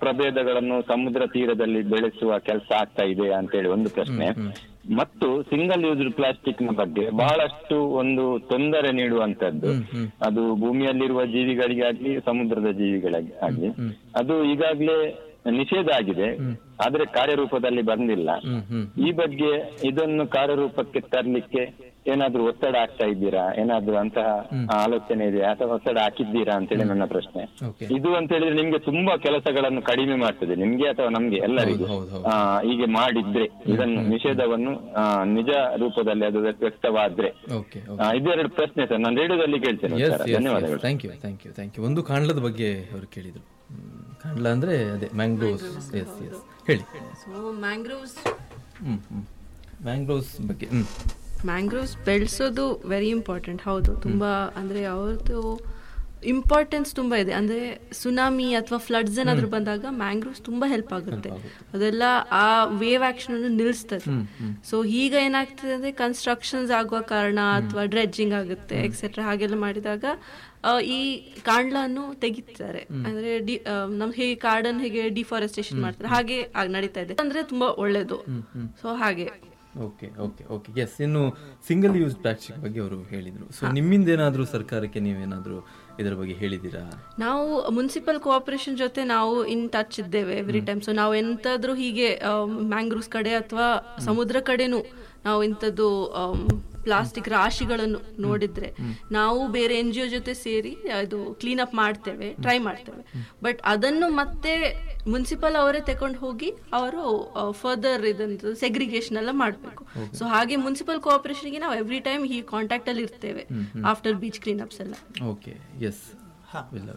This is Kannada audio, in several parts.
ಪ್ರಭೇದಗಳನ್ನು ಸಮುದ್ರ ತೀರದಲ್ಲಿ ಬೆಳೆಸುವ ಕೆಲಸ ಆಗ್ತಾ ಇದೆ ಅಂತೇಳಿ ಒಂದು ಪ್ರಶ್ನೆ ಮತ್ತು ಸಿಂಗಲ್ ಯೂಸ್ ಪ್ಲಾಸ್ಟಿಕ್ ನ ಬಗ್ಗೆ ಬಹಳಷ್ಟು ಒಂದು ತೊಂದರೆ ನೀಡುವಂತದ್ದು ಅದು ಭೂಮಿಯಲ್ಲಿರುವ ಜೀವಿಗಳಿಗಾಗ್ಲಿ ಸಮುದ್ರದ ಜೀವಿಗಳಿಗೆ ಆಗ್ಲಿ ಅದು ಈಗಾಗ್ಲೇ ನಿಷೇಧ ಆಗಿದೆ ಆದ್ರೆ ಕಾರ್ಯರೂಪದಲ್ಲಿ ಬಂದಿಲ್ಲ ಈ ಬಗ್ಗೆ ಇದನ್ನು ಕಾರ್ಯರೂಪಕ್ಕೆ ತರ್ಲಿಕ್ಕೆ ಏನಾದ್ರೂ ಒತ್ತಡ ಆಗ್ತಾ ಇದ್ದೀರಾ ಏನಾದ್ರೂ ಅಂತಹ ಆಲೋಚನೆ ಇದೆಯಾ ಅಥವಾ ಒತ್ತಡ ಹಾಕಿದ್ದೀರಾ ಅಂತೇಳಿ ನನ್ನ ಪ್ರಶ್ನೆ ಓಕೆ ಇದು ಅಂತ ಹೇಳಿದ್ರೆ ನಿಮ್ಗೆ ತುಂಬಾ ಕೆಲಸಗಳನ್ನು ಕಡಿಮೆ ಮಾಡ್ತದೆ ನಿಮ್ಗೆ ಅಥವಾ ನಮ್ಗೆ ಎಲ್ಲರಿಗೂ ಹೌದು, ಹೌದು. ಆ, ಹೀಗೆ ಮಾಡಿದ್ರೆ ಇದನ್ನು ನಿಷೇಧವನ್ನು ಆ, ನಿಜ ರೂಪದಲ್ಲಿ ಅದು ವ್ಯಕ್ತ- ವ್ಯಕ್ತವಾದ್ರೆ ಓಕೆ ಆ, ಇದೆರಡು ಪ್ರಶ್ನೆ ಸರ್ ನಾನು ರೇಡಿಯೋದಲ್ಲಿ ಕೇಳ್ತೇನೆ ಎಸ್ ಸರ್ ಧನ್ಯವಾದಗಳು thank you thank you thank you ಒಂದು ಕಾಂಡ್ಲದ ಬಗ್ಗೆ ಅವರು ಕೇಳಿದರು ಕಾಂಡ್ಲ ಅಂದ್ರೆ ಅದೇ ಮ್ಯಾಂಗ್ರೋವ್ಸ್ ಎಸ್ ಎಸ್ ಹೇಳಿ so mangroves hmm hmm mangroves ಬಗ್ಗೆ ಹ್ಮ್ ಮ್ಯಾಂಗ್ರೋವ್ಸ್ ಬೆಳೆಸೋದು ವೆರಿ ಇಂಪಾರ್ಟೆಂಟ್ ಹೌದು ತುಂಬಾ ಅಂದ್ರೆ ಅವ್ರದ್ದು ಇಂಪಾರ್ಟೆನ್ಸ್ ತುಂಬಾ ಇದೆ ಅಂದ್ರೆ ಸುನಾಮಿ ಅಥವಾ ಫ್ಲಡ್ಸ್ ಏನಾದ್ರು ಬಂದಾಗ ಮ್ಯಾಂಗ್ರೋವ್ಸ್ ತುಂಬಾ ಹೆಲ್ಪ್ ಆಗುತ್ತೆ ಅದೆಲ್ಲ ಆ ವೇವ್ ಆಕ್ಷನ್ ಅನ್ನು ನಿಲ್ಲಿಸ್ತದೆ ಸೊ ಈಗ ಏನಾಗ್ತದೆ ಅಂದ್ರೆ ಕನ್ಸ್ಟ್ರಕ್ಷನ್ಸ್ ಆಗುವ ಕಾರಣ ಅಥವಾ ಡ್ರೆಡ್ಜಿಂಗ್ ಆಗುತ್ತೆ ಎಕ್ಸೆಟ್ರಾ ಹಾಗೆಲ್ಲ ಮಾಡಿದಾಗ ಆ, ಈ ಕಾಂಡ್ಲನ್ನು ತೆಗಿತಾರೆ ಅಂದ್ರೆ ಡಿ ನಮ್ ಹೇಗೆ ಕಾಡನ್ನು ಹೇಗೆ ಡಿಫಾರೆಸ್ಟೇಷನ್ ಮಾಡ್ತಾರೆ ಹಾಗೆ ಆಗ್ ನಡೀತಾ ಇದೆ ಅಂದ್ರೆ ತುಂಬಾ ಒಳ್ಳೇದು ಸೊ ಹಾಗೆ ಓಕೆ ಓಕೆ ಓಕೆ ಎಸ್ ಇನ್ನು ಸಿಂಗಲ್ ಯೂಸ್ ಪ್ಲಾಸ್ಟಿಕ್ ಬಗ್ಗೆ ಅವರು ಹೇಳಿದರು ಸೊ ನಿಮ್ಮಿಂದ ಏನಾದರೂ ಸರ್ಕಾರಕ್ಕೆ ನೀವೇನಾದರೂ ಇದರ ಬಗ್ಗೆ ಹೇಳಿದ್ದೀರಾ ನಾವು ಮುನ್ಸಿಪಲ್ ಕೋಆಪರೇಷನ್ ಜೊತೆ ನಾವು ಇನ್ ಟಚ್ ಇದ್ದೇವೆ ಎವ್ರಿ ಟೈಮ್ ಸೊ ನಾವು ಎಂತಾದ್ರೂ ಹೀಗೆ ಮ್ಯಾಂಗ್ರೂವ್ಸ್ ಕಡೆ ಅಥವಾ ಸಮುದ್ರ ಕಡೆನೂ ನಾವು ಇಂಥದ್ದು ಪ್ಲಾಸ್ಟಿಕ್ ರಾಶಿಗಳನ್ನು ನೋಡಿದ್ರೆ ನಾವು ಬೇರೆ ಎನ್ ಜಿ ಒ ಜೊತೆ ಸೇರಿ ಅದು ಕ್ಲೀನ್ ಅಪ್ ಮಾಡ್ತೇವೆ ಟ್ರೈ ಮಾಡ್ತೇವೆ ಬಟ್ ಅದನ್ನು ಮತ್ತೆ ಮುನ್ಸಿಪಲ್ ಅವರೇ ತಕೊಂಡು ಹೋಗಿ ಅವರು ಫರ್ದರ್ ಇದಂತ ಸೆಗ್ರಿಗೇಷನ್ ಎಲ್ಲ ಮಾಡಬೇಕು ಸೊ ಹಾಗೆ ಮುನ್ಸಿಪಲ್ ಕೋಆಪರೇಷನ್ಗೆ ನಾವು ಎವ್ರಿ ಟೈಮ್ ಈ ಕಾಂಟ್ಯಾಕ್ಟ್ ಅಲ್ಲಿ ಇರ್ತೇವೆ ಆಫ್ಟರ್ ಬೀಚ್ ಕ್ಲೀನ್ ಅಪ್ಸ್ ಎಲ್ಲ ಓಕೆ ಎಸ್ ಇಲ್ಲ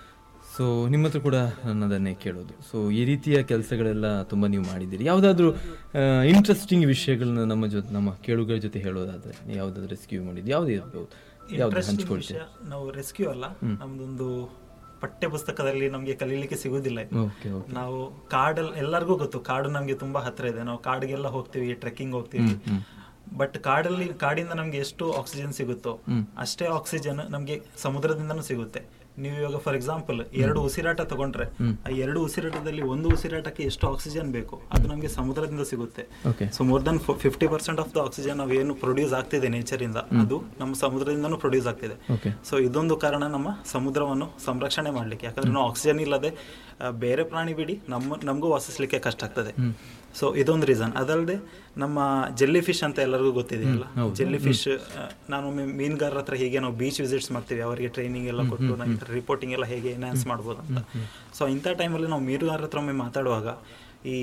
ಸೊ ನಿಮ್ಮ ಹತ್ರ ಕೂಡ ನಾನು ಅದನ್ನೇ ಕೇಳೋದು ಸೊ ಈ ರೀತಿಯ ಕೆಲಸಗಳೆಲ್ಲ ತುಂಬ ನೀವು ಮಾಡಿದ್ದೀರಿ ಯಾವುದಾದ್ರೂ ಇಂಟ್ರೆಸ್ಟಿಂಗ್ ವಿಷಯಗಳನ್ನ ನಮ್ಮ ಜೊತೆ ನಮ್ಮ ಕೇಳುಗರ ಜೊತೆ ಹೇಳೋದಾದ್ರೆ ಯಾವುದಾದ್ರೂ ರೆಸ್ಕ್ಯೂ ಮಾಡಿದ್ದು ಯಾವುದೇ ಇರ್ಬೋದು ಯಾವ್ದು Interesting ಹಂಚ್ಕೊಳ್ತೀವಿ ವಿಷಯ ನಾವು ರೆಸ್ಕ್ಯೂ ಅಲ್ಲ ನಮ್ದೊಂದು ಪಠ್ಯ ಪುಸ್ತಕದಲ್ಲಿ ನಮ್ಗೆ ಕಲೀಲಿಕ್ಕೆ ಸಿಗುದಿಲ್ಲ ಇದು. ಓಕೆ ಓಕೆ ನಾವು ಕಾಡಲ್ಲಿ ಎಲ್ಲರಿಗೂ ಗೊತ್ತು ಕಾಡು ನಮ್ಗೆ ತುಂಬಾ ಹತ್ರ ಇದೆ ನಾವು ಕಾಡಿಗೆಲ್ಲ ಹೋಗ್ತೀವಿ ಟ್ರೆಕ್ಕಿಂಗ್ ಹೋಗ್ತೀವಿ ಬಟ್ ಕಾಡಲ್ಲಿ ಕಾಡಿಂದ ನಮ್ಗೆ ಎಷ್ಟು ಆಕ್ಸಿಜನ್ ಸಿಗುತ್ತೋ ಅಷ್ಟೇ ಆಕ್ಸಿಜನ್ ನಮ್ಗೆ ಸಮುದ್ರದಿಂದನೂ ಸಿಗುತ್ತೆ ನೀವು ಇವಾಗ ಫಾರ್ ಎಕ್ಸಾಂಪಲ್ ಎರಡು ಉಸಿರಾಟ ತಗೊಂಡ್ರೆ ಆ ಎರಡು ಉಸಿರಾಟದಲ್ಲಿ ಒಂದು ಉಸಿರಾಟಕ್ಕೆ ಎಷ್ಟು ಆಕ್ಸಿಜನ್ ಬೇಕು ಅದು ನಮ್ಗೆ ಸಮುದ್ರದಿಂದ ಸಿಗುತ್ತೆ okay so more than fifty percent of the oxygen ನಾವು ಏನು ಪ್ರೊಡ್ಯೂಸ್ ಆಗ್ತಿದೆ ನೇಚರ್ ಇಂದ ಅದು ನಮ್ಮ ಸಮುದ್ರದಿಂದನೂ ಪ್ರೊಡ್ಯೂಸ್ ಆಗ್ತಿದೆ ಓಕೆ ಸೊ ಇದೊಂದು ಕಾರಣ ನಮ್ಮ ಸಮುದ್ರವನ್ನು ಸಂರಕ್ಷಣೆ ಮಾಡ್ಲಿಕ್ಕೆ ಯಾಕಂದ್ರೆ ನಾವು ಆಕ್ಸಿಜನ್ ಇಲ್ಲದೆ ಆ, ಬೇರೆ ಪ್ರಾಣಿ ಬಿಡಿ ನಮ್ಮ ನಮಗೂ ವಾಸಿಸ್ಲಿಕ್ಕೆ ಕಷ್ಟ ಆಗ್ತದೆ ಸೊ ಇದೊಂದು ರೀಸನ್ ಅದಲ್ಲದೆ ನಮ್ಮ ಜೆಲ್ಲಿ ಫಿಶ್ ಅಂತ ಎಲ್ಲರಿಗೂ ಗೊತ್ತಿದೆಯಲ್ಲ ಜೆಲ್ಲಿ ಫಿಶ್ ನಾನು ಮೀನುಗಾರರ ಹತ್ರ ಹೀಗೆ ನಾವು ಬೀಚ್ ವಿಸಿಟ್ಸ್ ಮಾಡ್ತೀವಿ ಅವರಿಗೆ ಟ್ರೈನಿಂಗ್ ಎಲ್ಲ ಕೊಟ್ಟು ನಾವು ರಿಪೋರ್ಟಿಂಗ್ ಎಲ್ಲ ಹೇಗೆ ಎನ್ಹಾನ್ಸ್ ಮಾಡ್ಬೋದು ಅಂತ ಸೊ ಇಂಥ ಟೈಮಲ್ಲಿ ನಾವು ಮೀನುಗಾರರ ಹತ್ರ ಒಮ್ಮೆ ಮಾತಾಡುವಾಗ ಈ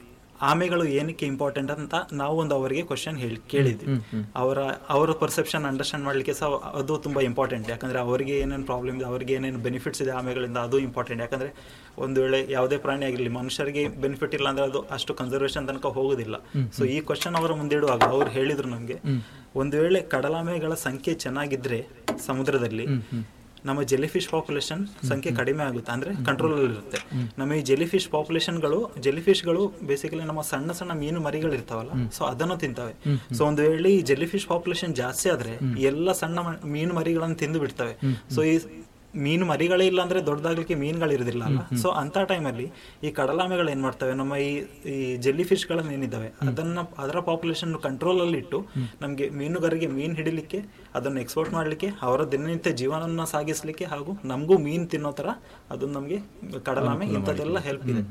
ಆಮೆಗಳು ಏನಕ್ಕೆ ಇಂಪಾರ್ಟೆಂಟ್ ಅಂತ ನಾವು ಒಂದು ಅವರಿಗೆ ಕ್ವಶನ್ ಹೇಳಿ ಕೇಳಿದ್ವಿ ಅವರ ಅವರ ಪರ್ಸೆಪ್ಷನ್ ಅಂಡರ್ಸ್ಟ್ಯಾಂಡ್ ಮಾಡ್ಲಿಕ್ಕೆ ಸಹ ಅದು ತುಂಬಾ ಇಂಪಾರ್ಟೆಂಟ್ ಯಾಕಂದ್ರೆ ಅವರಿಗೆ ಏನೇನು ಪ್ರಾಬ್ಲಮ್ ಇದೆ ಅವರಿಗೆ ಏನೇನು ಬೆನಿಫಿಟ್ಸ್ ಇದೆ ಆಮೆಗಳಿಂದ ಅದು ಇಂಪಾರ್ಟೆಂಟ್ ಯಾಕಂದ್ರೆ ಒಂದು ವೇಳೆ ಯಾವುದೇ ಪ್ರಾಣಿ ಆಗಿರಲಿ ಮನುಷ್ಯರಿಗೆ ಬೆನಿಫಿಟ್ ಇಲ್ಲ ಅಂದ್ರೆ ಅದು ಅಷ್ಟು ಕನ್ಸರ್ವೇಷನ್ ತನಕ ಹೋಗೋದಿಲ್ಲ ಸೊ ಈ ಕ್ವಶನ್ ಅವರ ಮುಂದಿಡುವಾಗ ಅವ್ರು ಹೇಳಿದ್ರು ನಮ್ಗೆ ಒಂದು ವೇಳೆ ಕಡಲಾಮೆಗಳ ಸಂಖ್ಯೆ ಚೆನ್ನಾಗಿದ್ರೆ ಸಮುದ್ರದಲ್ಲಿ ನಮ್ಮ ಜೆಲಿಫಿಶ್ ಪಾಪ್ಯುಲೇಷನ್ ಸಂಖ್ಯೆ ಕಡಿಮೆ ಆಗುತ್ತೆ ಅಂದ್ರೆ ಕಂಟ್ರೋಲ್ ಅಲ್ಲಿ ಇರುತ್ತೆ ನಮ್ಮ ಈ ಜೆಲಿಫಿಶ್ ಪಾಪ್ಯುಲೇಷನ್ಗಳು ಜೆಲಿಫಿಶ್ಗಳು ಬೇಸಿಕಲಿ ನಮ್ಮ ಸಣ್ಣ ಸಣ್ಣ ಮೀನು ಮರಿಗಳು ಇರ್ತಾವಲ್ಲ ಸೊ ಅದನ್ನು ತಿಂತವೆ ಸೊ ಒಂದು ವೇಳೆ ಈ ಜೆಲಿಫಿಶ್ ಪಾಪ್ಯುಲೇಷನ್ ಜಾಸ್ತಿ ಆದ್ರೆ ಎಲ್ಲ ಸಣ್ಣ ಮ- ಮೀನು ಮರಿಗಳನ್ನು ತಿಂದು ಬಿಡ್ತವೆ ಸೊ ಈ ಮೀನು ಮರಿಗಳೇ ಇಲ್ಲ ಅಂದ್ರೆ ದೊಡ್ಡದಾಗ್ಲಿಕ್ಕೆ ಮೀನುಗಳು ಇರೋದಿಲ್ಲ ಅಲ್ಲ ಸೊ ಅಂತ ಟೈಮಲ್ಲಿ ಈ ಕಡಲಾಮೆಗಳು ಏನ್ ಮಾಡ್ತವೆ ನಮ್ಮ ಈ ಈ ಜೆಲ್ಲಿ ಫಿಶ್ಗಳು ಏನಿದ್ದಾವೆ ಅದನ್ನ ಅದರ ಪಾಪ್ಯುಲೇಷನ್ ಕಂಟ್ರೋಲ್ ಅಲ್ಲಿ ಇಟ್ಟು ನಮ್ಗೆ ಮೀನುಗಾರರಿಗೆ ಮೀನ್ ಹಿಡಿಲಿಕ್ಕೆ ಅದನ್ನು ಎಕ್ಸ್ಪೋರ್ಟ್ ಮಾಡ್ಲಿಕ್ಕೆ ಅವರ ದಿನನಿತ್ಯ ಜೀವನವನ್ನ ಸಾಗಿಸ್ಲಿಕ್ಕೆ ಹಾಗೂ ನಮಗೂ ಮೀನ್ ತಿನ್ನೋ ತರ ಅದು ನಮ್ಗೆ ಕಡಲಾಮೆ ಇಂಥದ್ದೆಲ್ಲ ಹೆಲ್ಪ್ ಇದೆ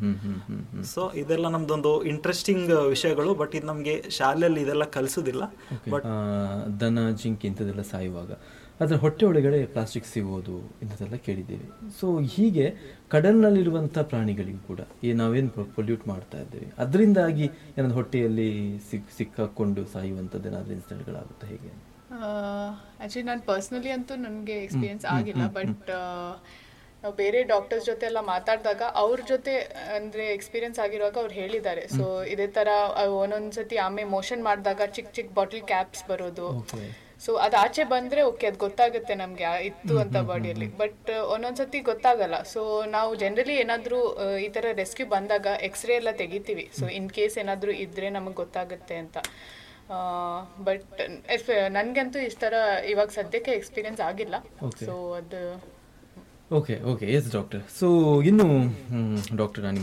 ಸೊ ಇದೆಲ್ಲ ನಮ್ದೊಂದು ಇಂಟ್ರೆಸ್ಟಿಂಗ್ ವಿಷಯಗಳು ಬಟ್ ಇದು ನಮ್ಗೆ ಶಾಲೆಯಲ್ಲಿ ಇದೆಲ್ಲ ಕಲಿಸೋದಿಲ್ಲ ಬಟ್ ಆ, ದನ ಜಿಂಕೆ ಇಂಥದ್ದೆಲ್ಲ ಸಾಯುವಾಗ ಅದರ ಹೊಟ್ಟೆ ಒಳಗಡೆ ಪ್ಲಾಸ್ಟಿಕ್ ಸಿಗೋದು ಇಂಥದ್ದೆಲ್ಲ ಕೇಳಿದ್ದೀವಿ ಸೊ ಹೀಗೆ ಕಡಲ್ನಲ್ಲಿರುವಂಥ ಪ್ರಾಣಿಗಳಿಗೂ ಕೂಡ ಈ ನಾವೇನು ಪೊಲ್ಯೂಟ್ ಮಾಡ್ತಾ ಇದ್ದೇವೆ ಅದರಿಂದಾಗಿ ಏನಾದ್ರು ಹೊಟ್ಟೆಯಲ್ಲಿ ಸಿಕ್ ಸಿಕ್ಕಾಕೊಂಡು ಸಾಯುವಂಥದ್ದು ಏನಾದರೂ ಇನ್ಸಿಡೆಂಟ್ಗಳಾಗುತ್ತಾ ಹೇಗೆ ಆ್ಯಕ್ಚುಲಿ ನಾನು ಪರ್ಸ್ನಲಿ ಅಂತೂ ನನಗೆ ಎಕ್ಸ್ಪೀರಿಯನ್ಸ್ ಆಗಿಲ್ಲ ಬಟ್ ನಾವು ಬೇರೆ ಡಾಕ್ಟರ್ಸ್ ಜೊತೆ ಎಲ್ಲ ಮಾತಾಡಿದಾಗ ಅವ್ರ ಜೊತೆ ಅಂದರೆ ಎಕ್ಸ್ಪೀರಿಯನ್ಸ್ ಆಗಿರುವಾಗ ಅವ್ರು ಹೇಳಿದ್ದಾರೆ ಸೊ ಇದೇ ಥರ ಒಂದೊಂದ್ಸತಿ ಆಮೆ ಮೋಷನ್ ಮಾಡಿದಾಗ ಚಿಕ್ಕ ಚಿಕ್ಕ ಬಾಟಲ್ ಕ್ಯಾಪ್ಸ್ ಬರೋದು ಸೊ ಅದು ಆಚೆ ಬಂದ್ರೆ ಓಕೆ ಅದು ಗೊತ್ತಾಗುತ್ತೆ ನಮ್ಗೆ ಆ- ಇತ್ತು ಅಂತ ಬಾಡಿಯಲ್ಲಿ ಬಟ್ ಒಂದೊಂದ್ಸತಿ ಗೊತ್ತಾಗಲ್ಲ ಸೊ ನಾವು ಜನರಲಿ ಏನಾದರೂ ಈ ಥರ ರೆಸ್ಕ್ಯೂ ಬಂದಾಗ ಎಕ್ಸ್ರೇ ಎಲ್ಲ ತೆಗಿತೀವಿ ಸೊ ಇನ್ ಕೇಸ್ ಏನಾದರೂ ಇದ್ರೆ ನಮಗೆ ಗೊತ್ತಾಗುತ್ತೆ ಅಂತ ಬಟ್ ನನಗಂತೂ ಇಷ್ಟ ಥರ ಇವಾಗ ಸದ್ಯಕ್ಕೆ ಎಕ್ಸ್ಪೀರಿಯನ್ಸ್ ಆಗಿಲ್ಲ Okay. ಸೊ ಅದು okay okay yes doctor so ಇನ್ನು ಡಾಕ್ಟರ್ ನಾನು